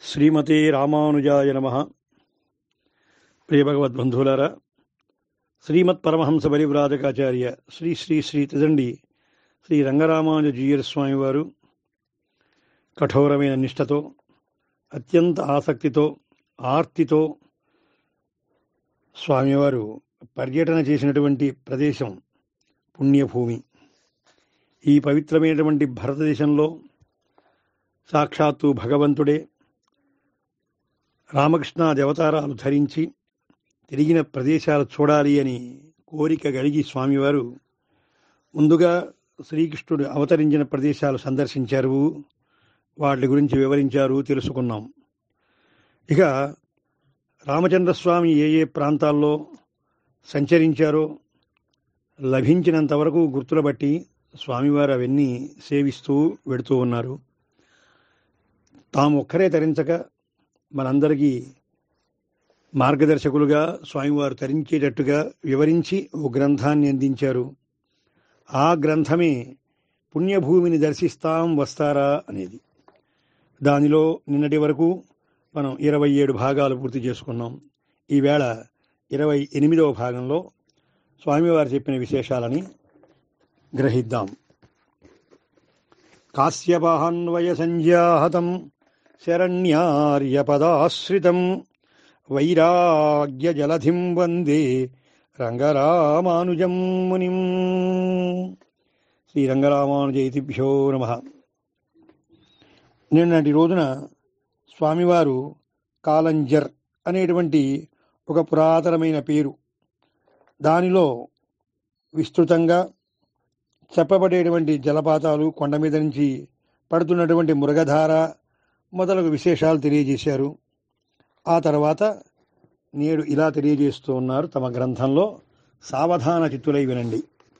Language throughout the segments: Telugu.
శ్రీమతే రామానుజాయ నమ ప్రియ భగవద్బంధువులారా శ్రీమత్ పరమహంస పరివ్రాజకాచార్య శ్రీ శ్రీ శ్రీ తిదండి శ్రీ రంగరామానుజీయర్ స్వామి వారు కఠోరమైన నిష్ఠతో అత్యంత ఆసక్తితో ఆర్తితో స్వామివారు పర్యటన చేసినటువంటి ప్రదేశం పుణ్యభూమి ఈ పవిత్రమైనటువంటి భారతదేశంలో సాక్షాత్తు భగవంతుడే రామకృష్ణాది అవతారాలు ధరించి తిరిగిన ప్రదేశాలు చూడాలి అని కోరిక కలిగి స్వామివారు ముందుగా శ్రీకృష్ణుడు అవతరించిన ప్రదేశాలు సందర్శించారు వాటి గురించి వివరించారు తెలుసుకున్నాం ఇక రామచంద్రస్వామి ఏ ఏ ప్రాంతాల్లో సంచరించారో లభించినంత వరకు గుర్తుల బట్టి స్వామివారు అవన్నీ సేవిస్తూ వెడుతూ ఉన్నారు తాము ఒక్కరే తరించక మనందరికీ మార్గదర్శకులుగా స్వామివారు తరించేటట్టుగా వివరించి ఓ గ్రంథాన్ని అందించారు ఆ గ్రంథమే పుణ్యభూమిని దర్శిస్తాం వస్తారా అనేది దానిలో నిన్నటి వరకు మనం ఇరవై ఏడు భాగాలు పూర్తి చేసుకున్నాం ఈవేళ ఇరవై ఎనిమిదవ భాగంలో స్వామివారు చెప్పిన విశేషాలని గ్రహిద్దాం కాశ్యపాన్వయ సంజాహతం శరణ్యార్యపదాశ్రితం వైరాగ్య జలధిం వందే రంగరామానుజం మునిం శ్రీ రంగరామానుజైతిభ్యో నమ నిన్నటి రోజున స్వామివారు కాలంజర్ అనేటువంటి ఒక పురాతనమైన పేరు దానిలో విస్తృతంగా చెప్పబడేటువంటి జలపాతాలు కొండ మీద నుంచి పడుతున్నటువంటి మృగధార మొదలగు విశేషాలు తెలియజేశారు ఆ తర్వాత నేడు ఇలా తెలియజేస్తూ ఉన్నారు తమ గ్రంథంలో సావధాన చిత్తులై వినండి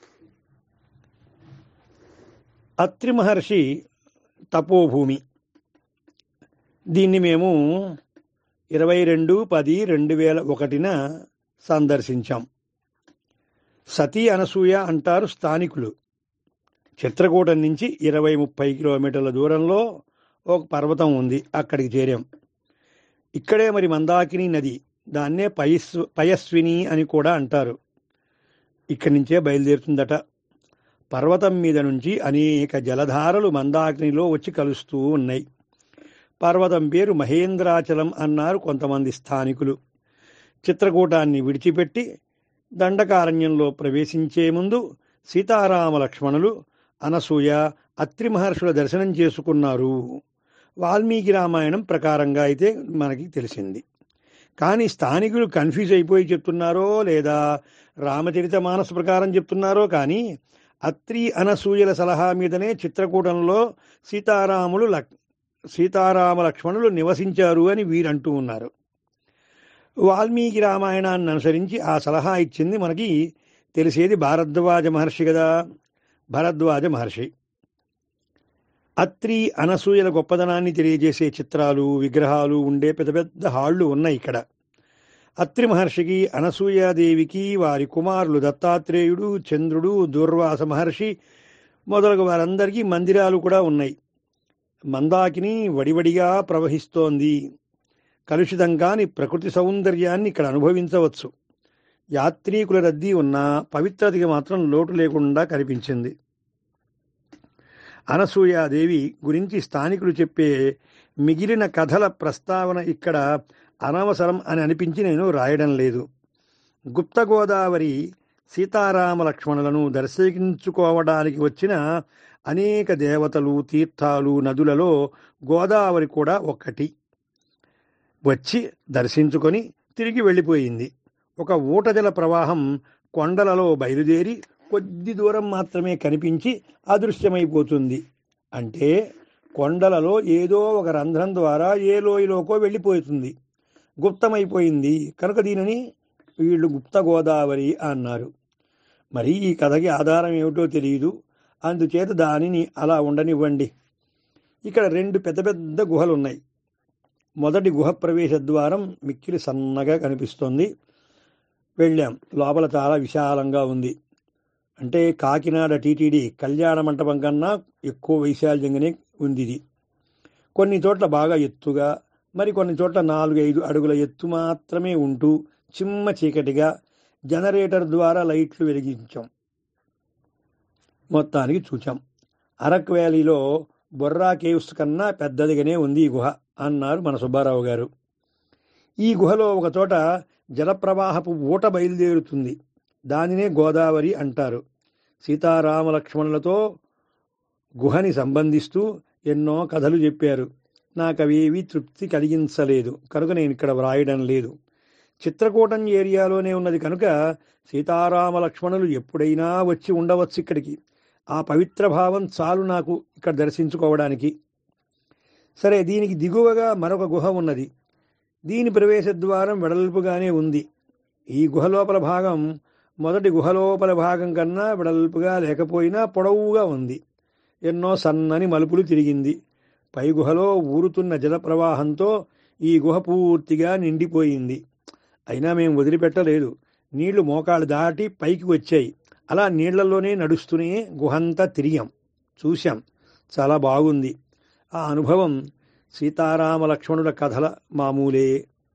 అత్రి మహర్షి తపోభూమి దీన్ని మేము ఇరవై రెండు పది రెండు వేల ఒకటిన సందర్శించాం సతీ అనసూయ అంటారు స్థానికులు చిత్రకూటం నుంచి ఇరవై ముప్పై కిలోమీటర్ల దూరంలో ఒక పర్వతం ఉంది అక్కడికి చేరాం ఇక్కడే మరి మందాకిని నది దాన్నే పయస్ పయస్విని అని కూడా అంటారు ఇక్కడి నుంచే బయలుదేరుతుందట పర్వతం మీద నుంచి అనేక జలధారలు మందాకినిలో వచ్చి కలుస్తూ ఉన్నాయి పర్వతం పేరు మహేంద్రాచలం అన్నారు కొంతమంది స్థానికులు చిత్రకూటాన్ని విడిచిపెట్టి దండకారణ్యంలో ప్రవేశించే ముందు సీతారామ లక్ష్మణులు అనసూయ అత్రి మహర్షుల దర్శనం చేసుకున్నారు వాల్మీకి రామాయణం ప్రకారంగా అయితే మనకి తెలిసింది కానీ స్థానికులు కన్ఫ్యూజ్ అయిపోయి చెప్తున్నారో లేదా రామచరిత మానస ప్రకారం చెప్తున్నారో కానీ అత్రి అనసూయల సలహా మీదనే చిత్రకూటంలో సీతారాములు లక్ సీతారామ లక్ష్మణులు నివసించారు అని వీరంటూ ఉన్నారు వాల్మీకి రామాయణాన్ని అనుసరించి ఆ సలహా ఇచ్చింది మనకి తెలిసేది భారద్వాజ మహర్షి కదా భరద్వాజ మహర్షి అత్రి అనసూయల గొప్పదనాన్ని తెలియజేసే చిత్రాలు విగ్రహాలు ఉండే పెద్ద పెద్ద హాళ్లు ఉన్నాయి ఇక్కడ అత్రి మహర్షికి అనసూయాదేవికి వారి కుమారులు దత్తాత్రేయుడు చంద్రుడు దుర్వాస మహర్షి మొదలగు వారందరికీ మందిరాలు కూడా ఉన్నాయి మందాకిని వడివడిగా ప్రవహిస్తోంది కలుషితం కాని ప్రకృతి సౌందర్యాన్ని ఇక్కడ అనుభవించవచ్చు యాత్రీకుల రద్దీ ఉన్న పవిత్రతకి మాత్రం లోటు లేకుండా కనిపించింది అనసూయాదేవి గురించి స్థానికులు చెప్పే మిగిలిన కథల ప్రస్తావన ఇక్కడ అనవసరం అని అనిపించి నేను రాయడం లేదు గుప్త గోదావరి సీతారామ లక్ష్మణులను దర్శించుకోవడానికి వచ్చిన అనేక దేవతలు తీర్థాలు నదులలో గోదావరి కూడా ఒక్కటి వచ్చి దర్శించుకొని తిరిగి వెళ్ళిపోయింది ఒక ఊటజల ప్రవాహం కొండలలో బయలుదేరి కొద్ది దూరం మాత్రమే కనిపించి అదృశ్యమైపోతుంది అంటే కొండలలో ఏదో ఒక రంధ్రం ద్వారా ఏ లోయలోకో వెళ్ళిపోతుంది గుప్తమైపోయింది కనుక దీనిని వీళ్ళు గుప్త గోదావరి అన్నారు మరి ఈ కథకి ఆధారం ఏమిటో తెలియదు అందుచేత దానిని అలా ఉండనివ్వండి ఇక్కడ రెండు పెద్ద పెద్ద గుహలు ఉన్నాయి మొదటి గుహ ప్రవేశ ద్వారం మిక్కిలి సన్నగా కనిపిస్తోంది వెళ్ళాం లోపల చాలా విశాలంగా ఉంది అంటే కాకినాడ టీటీడీ కళ్యాణ మంటపం కన్నా ఎక్కువ వైశాల్యంగానే ఉంది ఇది కొన్ని చోట్ల బాగా ఎత్తుగా మరి కొన్ని చోట్ల నాలుగు ఐదు అడుగుల ఎత్తు మాత్రమే ఉంటూ చిమ్మ చీకటిగా జనరేటర్ ద్వారా లైట్లు వెలిగించాం మొత్తానికి చూచాం అరక్ వ్యాలీలో బొర్రా కేవ్స్ కన్నా పెద్దదిగానే ఉంది ఈ గుహ అన్నారు మన సుబ్బారావు గారు ఈ గుహలో ఒక చోట జలప్రవాహపు ఊట బయలుదేరుతుంది దానినే గోదావరి అంటారు సీతారామ లక్ష్మణులతో గుహని సంబంధిస్తూ ఎన్నో కథలు చెప్పారు నాకు అవేవి తృప్తి కలిగించలేదు కనుక నేను ఇక్కడ వ్రాయడం లేదు చిత్రకూటం ఏరియాలోనే ఉన్నది కనుక సీతారామ లక్ష్మణులు ఎప్పుడైనా వచ్చి ఉండవచ్చు ఇక్కడికి ఆ పవిత్ర భావం చాలు నాకు ఇక్కడ దర్శించుకోవడానికి సరే దీనికి దిగువగా మరొక గుహ ఉన్నది దీని ప్రవేశ ద్వారం వెడల్పుగానే ఉంది ఈ గుహ లోపల భాగం మొదటి గుహ లోపల భాగం కన్నా వెడల్పుగా లేకపోయినా పొడవుగా ఉంది ఎన్నో సన్నని మలుపులు తిరిగింది పై గుహలో ఊరుతున్న జల ప్రవాహంతో ఈ గుహ పూర్తిగా నిండిపోయింది అయినా మేము వదిలిపెట్టలేదు నీళ్లు మోకాళ్ళు దాటి పైకి వచ్చాయి అలా నీళ్లలోనే నడుస్తూనే గుహంతా తిరిగాం చూశాం చాలా బాగుంది ఆ అనుభవం సీతారామ లక్ష్మణుల కథల మామూలే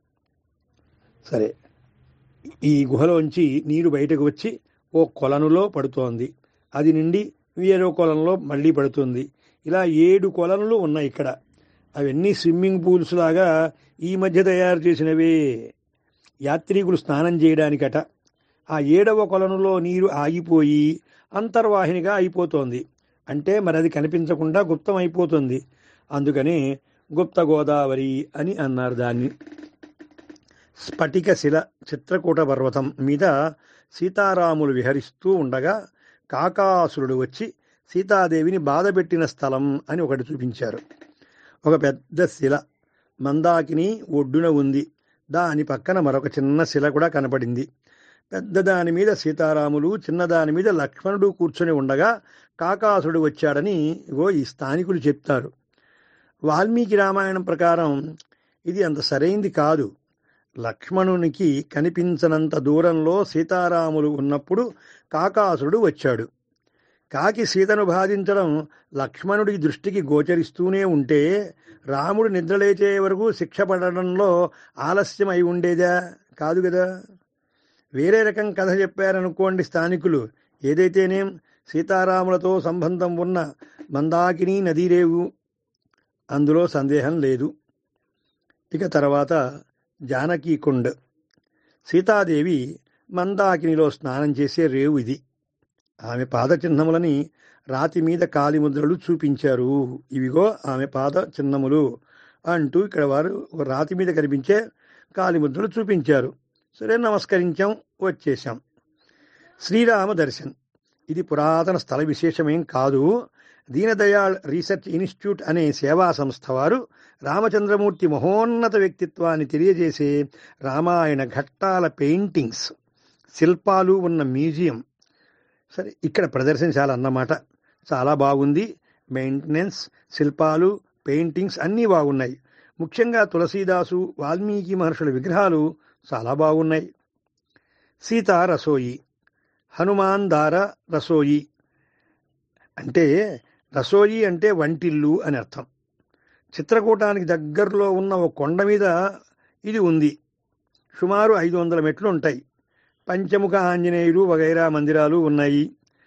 సరే ఈ గుహలోంచి నీరు బయటకు వచ్చి ఓ కొలనులో పడుతోంది అది నిండి వేరో కొలంలో మళ్ళీ పడుతుంది ఇలా ఏడు కొలనులు ఉన్నాయి ఇక్కడ అవన్నీ స్విమ్మింగ్ పూల్స్ లాగా ఈ మధ్య తయారు చేసినవే యాత్రికులు స్నానం చేయడానికట ఆ ఏడవ కొలనులో నీరు ఆగిపోయి అంతర్వాహినిగా అయిపోతోంది అంటే మరి అది కనిపించకుండా గుప్తం అయిపోతుంది అందుకని గుప్త గోదావరి అని అన్నారు దాన్ని స్ఫటిక శిల చిత్రకూట పర్వతం మీద సీతారాములు విహరిస్తూ ఉండగా కాకాసురుడు వచ్చి సీతాదేవిని బాధపెట్టిన స్థలం అని ఒకటి చూపించారు ఒక పెద్ద శిల మందాకిని ఒడ్డున ఉంది దాని పక్కన మరొక చిన్న శిల కూడా కనపడింది పెద్ద దాని మీద సీతారాములు చిన్నదాని మీద లక్ష్మణుడు కూర్చొని ఉండగా కాకాసుడు వచ్చాడని ఇగో ఈ స్థానికులు చెప్తారు వాల్మీకి రామాయణం ప్రకారం ఇది అంత సరైంది కాదు లక్ష్మణునికి కనిపించనంత దూరంలో సీతారాములు ఉన్నప్పుడు కాకాసురుడు వచ్చాడు కాకి సీతను బాధించడం లక్ష్మణుడి దృష్టికి గోచరిస్తూనే ఉంటే రాముడు నిద్రలేచే వరకు శిక్ష పడడంలో ఆలస్యం అయి ఉండేదా కాదు కదా వేరే రకం కథ చెప్పారనుకోండి స్థానికులు ఏదైతేనేం సీతారాములతో సంబంధం ఉన్న మందాకిని నదీరేవు అందులో సందేహం లేదు ఇక తర్వాత జానకీ కుండ్ సీతాదేవి మందాకినిలో స్నానం చేసే రేవు ఇది ఆమె పాద చిహ్నములని రాతి మీద కాలిముద్రలు చూపించారు ఇవిగో ఆమె పాద చిహ్నములు అంటూ ఇక్కడ వారు ఒక రాతి మీద కనిపించే కాలిముద్రలు చూపించారు సరే నమస్కరించాం వచ్చేసాం శ్రీరామ దర్శన్ ఇది పురాతన స్థల విశేషమేం కాదు దీనదయాళ్ రీసెర్చ్ ఇన్స్టిట్యూట్ అనే సేవా సంస్థ వారు రామచంద్రమూర్తి మహోన్నత వ్యక్తిత్వాన్ని తెలియజేసే రామాయణ ఘట్టాల పెయింటింగ్స్ శిల్పాలు ఉన్న మ్యూజియం సరే ఇక్కడ ప్రదర్శించాలన్నమాట చాలా బాగుంది మెయింటెనెన్స్ శిల్పాలు పెయింటింగ్స్ అన్నీ బాగున్నాయి ముఖ్యంగా తులసీదాసు వాల్మీకి మహర్షుల విగ్రహాలు చాలా బాగున్నాయి సీత రసోయి హనుమాన్ దార రసోయి అంటే రసోయి అంటే వంటిల్లు అని అర్థం చిత్రకూటానికి దగ్గరలో ఉన్న ఒక కొండ మీద ఇది ఉంది సుమారు ఐదు వందల మెట్లు ఉంటాయి పంచముఖ ఆంజనేయులు వగైరా మందిరాలు ఉన్నాయి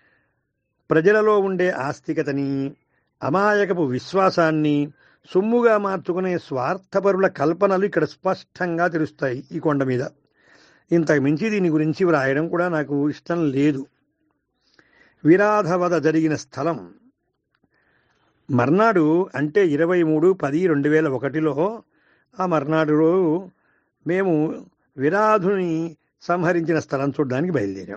ప్రజలలో ఉండే ఆస్తికతని అమాయకపు విశ్వాసాన్ని సొమ్ముగా మార్చుకునే స్వార్థపరుల కల్పనలు ఇక్కడ స్పష్టంగా తెలుస్తాయి ఈ కొండ మీద ఇంతకు మించి దీని గురించి వ్రాయడం కూడా నాకు ఇష్టం లేదు విరాధవద జరిగిన స్థలం మర్నాడు అంటే ఇరవై మూడు పది రెండు వేల ఒకటిలో ఆ మర్నాడు మేము విరాధుని సంహరించిన స్థలం చూడడానికి బయలుదేరాం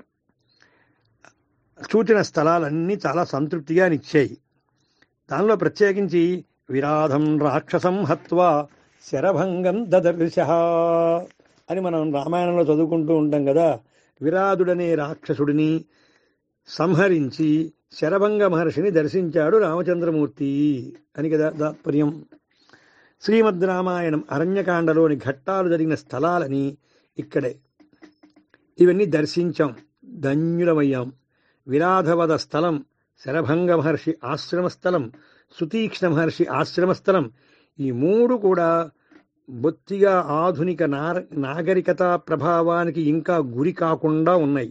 చూచిన స్థలాలన్నీ చాలా సంతృప్తిగా నిచ్చాయి దానిలో ప్రత్యేకించి విరాధం రాక్షసం హత్వా శరభంగం దదర్శ అని మనం రామాయణంలో చదువుకుంటూ ఉంటాం కదా విరాధుడనే రాక్షసుడిని సంహరించి శరభంగ మహర్షిని దర్శించాడు రామచంద్రమూర్తి అని కదా తాత్పర్యం శ్రీమద్ రామాయణం అరణ్యకాండలోని ఘట్టాలు జరిగిన స్థలాలని ఇక్కడే ఇవన్నీ దర్శించాం ధన్యులమయ్యాం విరాధవద స్థలం శరభంగ మహర్షి ఆశ్రమ స్థలం సుతీక్ష్ణ మహర్షి ఆశ్రమ స్థలం ఈ మూడు కూడా బొత్తిగా ఆధునిక నార నాగరికత ప్రభావానికి ఇంకా గురి కాకుండా ఉన్నాయి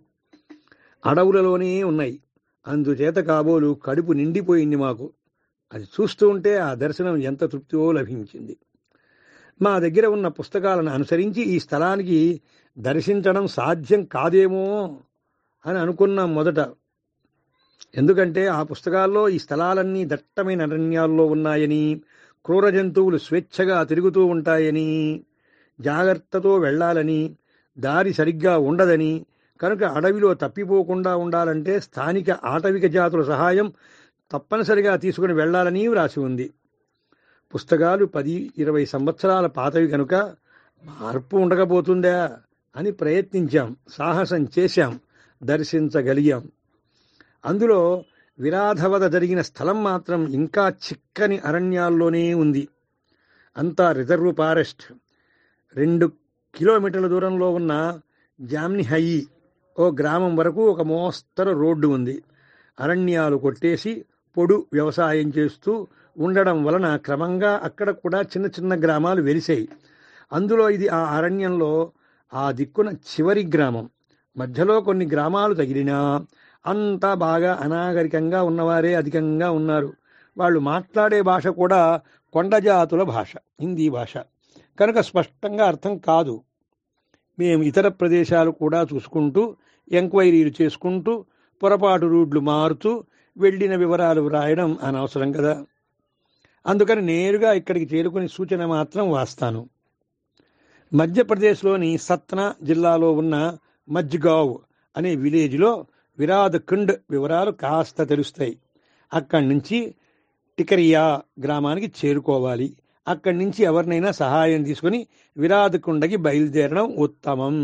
అడవులలోనే ఉన్నాయి అందుచేత కాబోలు కడుపు నిండిపోయింది మాకు అది చూస్తూ ఉంటే ఆ దర్శనం ఎంత తృప్తితో లభించింది మా దగ్గర ఉన్న పుస్తకాలను అనుసరించి ఈ స్థలానికి దర్శించడం సాధ్యం కాదేమో అని అనుకున్నాం మొదట ఎందుకంటే ఆ పుస్తకాల్లో ఈ స్థలాలన్నీ దట్టమైన అరణ్యాల్లో ఉన్నాయని క్రూర జంతువులు స్వేచ్ఛగా తిరుగుతూ ఉంటాయని జాగ్రత్తతో వెళ్ళాలని దారి సరిగ్గా ఉండదని కనుక అడవిలో తప్పిపోకుండా ఉండాలంటే స్థానిక ఆటవిక జాతుల సహాయం తప్పనిసరిగా తీసుకుని వెళ్ళాలని వ్రాసి ఉంది పుస్తకాలు పది ఇరవై సంవత్సరాల పాతవి కనుక మార్పు ఉండకపోతుందా అని ప్రయత్నించాం సాహసం చేశాం దర్శించగలిగాం అందులో విరాధవద జరిగిన స్థలం మాత్రం ఇంకా చిక్కని అరణ్యాల్లోనే ఉంది అంతా రిజర్వ్ ఫారెస్ట్ రెండు కిలోమీటర్ల దూరంలో ఉన్న జామ్నిహయి ఓ గ్రామం వరకు ఒక మోస్తరు రోడ్డు ఉంది అరణ్యాలు కొట్టేసి పొడు వ్యవసాయం చేస్తూ ఉండడం వలన క్రమంగా అక్కడ కూడా చిన్న చిన్న గ్రామాలు వెలిసాయి అందులో ఇది ఆ అరణ్యంలో ఆ దిక్కున చివరి గ్రామం మధ్యలో కొన్ని గ్రామాలు తగిలినా అంతా బాగా అనాగరికంగా ఉన్నవారే అధికంగా ఉన్నారు వాళ్ళు మాట్లాడే భాష కూడా కొండజాతుల భాష హిందీ భాష కనుక స్పష్టంగా అర్థం కాదు మేము ఇతర ప్రదేశాలు కూడా చూసుకుంటూ ఎంక్వైరీలు చేసుకుంటూ పొరపాటు రూడ్లు మారుతూ వెళ్ళిన వివరాలు వ్రాయడం అనవసరం కదా అందుకని నేరుగా ఇక్కడికి చేరుకుని సూచన మాత్రం వాస్తాను మధ్యప్రదేశ్లోని సత్నా జిల్లాలో ఉన్న మజ్గావ్ అనే విలేజ్లో విరాద్ కుండ్ వివరాలు కాస్త తెలుస్తాయి అక్కడి నుంచి టికరియా గ్రామానికి చేరుకోవాలి అక్కడి నుంచి ఎవరినైనా సహాయం తీసుకుని విరాద్ కుండకి బయలుదేరడం ఉత్తమం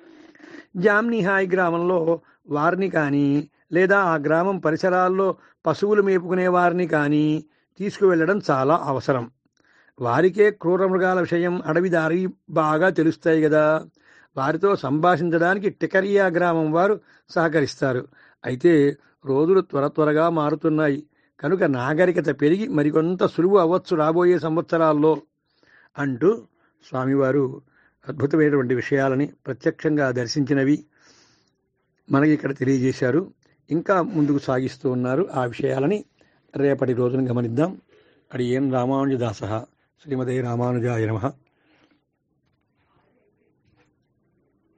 జామ్నిహాయ్ గ్రామంలో వారిని కానీ లేదా ఆ గ్రామం పరిసరాల్లో పశువులు మేపుకునే వారిని కానీ తీసుకువెళ్ళడం చాలా అవసరం వారికే క్రూర మృగాల విషయం అడవి దారి బాగా తెలుస్తాయి కదా వారితో సంభాషించడానికి టికరియా గ్రామం వారు సహకరిస్తారు అయితే రోజులు త్వర త్వరగా మారుతున్నాయి కనుక నాగరికత పెరిగి మరికొంత సులువు అవ్వచ్చు రాబోయే సంవత్సరాల్లో అంటూ స్వామివారు అద్భుతమైనటువంటి విషయాలని ప్రత్యక్షంగా దర్శించినవి మనకి ఇక్కడ తెలియజేశారు ఇంకా ముందుకు సాగిస్తూ ఉన్నారు ఆ విషయాలని రేపటి రోజున గమనిద్దాం అడి ఏం రామానుజదాస శ్రీమతే రామానుజాయ నమ